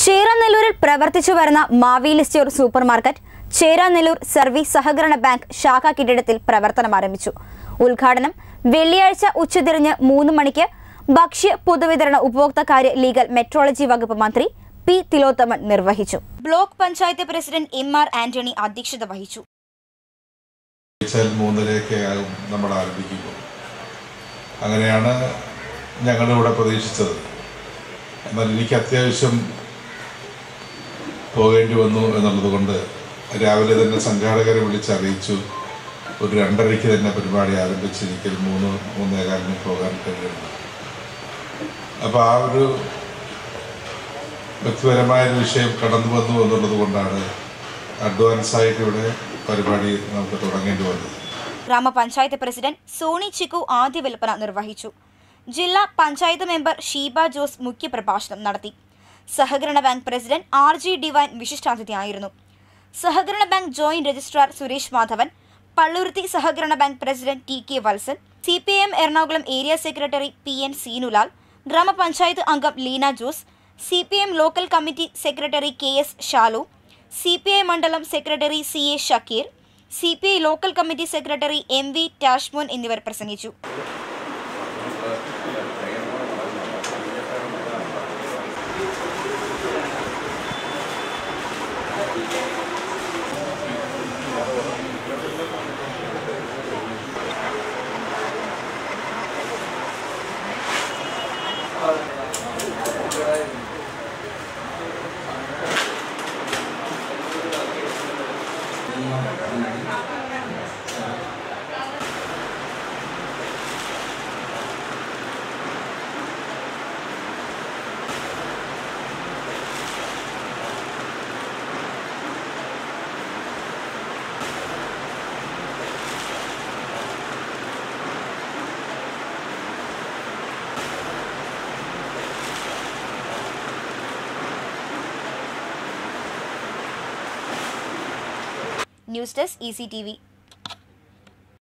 ചേരാനെല്ലൂരിൽ പ്രവർത്തിച്ചു വരുന്ന Maveli store super market Cheranallur service സഹകരണ ബാങ്ക് ശാഖാ കെട്ടിടത്തിൽ പ്രവർത്തനം ആരംഭിച്ചു ഉദ്ഘാടനം വെള്ളിയാഴ്ച ഉച്ചതിരിഞ്ഞ് മൂന്ന് മണിക്ക് ഭക്ഷ്യ പൊതുവിതരണ ഉപഭോക്തൃകാര്യ ലീഗൽ മെട്രോളജി വകുപ്പ് മന്ത്രി പി തിലോത്തമൻ നിർവഹിച്ചു block panchayat president M R Antony അധ്യക്ഷത വഹിച്ചു വെച്ചാൽ മൂന്നരയൊക്കെ ആകും നമ്മൾ ആരംഭിക്കുമ്പോൾ അങ്ങനെയാണ് ഞങ്ങളിവിടെ പ്രതീക്ഷിച്ചത് എന്നാൽ എനിക്ക് അത്യാവശ്യം പോകേണ്ടി വന്നു എന്നുള്ളത് കൊണ്ട് രാവിലെ തന്നെ സംഘാടകരെ വിളിച്ചറിയിച്ചു ഒരു രണ്ടരയ്ക്ക് തന്നെ പരിപാടി ആരംഭിച്ചിരിക്കൽ മൂന്ന് മൂന്നേകാലിന് പോകാൻ കഴിയുന്നു അപ്പോൾ ആ ഒരു വ്യക്തിപരമായ ഒരു വിഷയം കടന്നു വന്നു എന്നുള്ളത് കൊണ്ടാണ് അഡ്വാൻസായിട്ട് ഇവിടെ പരിപാടി നമുക്ക് തുടങ്ങേണ്ടി വന്നത് ഗ്രാമപഞ്ചായത്ത് പ്രസിഡന്റ് സോണി ചിക്കു ആദ്യ വിൽപ്പന നിർവഹിച്ചു ജില്ലാ പഞ്ചായത്ത് മെമ്പർ ഷീബ ജോസ് മുഖ്യപ്രഭാഷണം നടത്തി സഹകരണ bank president R G Divine വിശിഷ്ടാതിഥിയായിരുന്നു സഹകരണ bank joint registrar Suresh Madhavan Palluruthy സഹകരണ bank president T K Valsan C P M Ernakulam area secretary P N Seenulal ഗ്രാമപഞ്ചായത്ത് അംഗം Leena Jose C P M local committee secretary K S Shalu C P I മണ്ഡലം secretary C A Shakeer C P I local committee secretary M V Tashmon എന്നിവർ പ്രസംഗിച്ചു news desk E C T V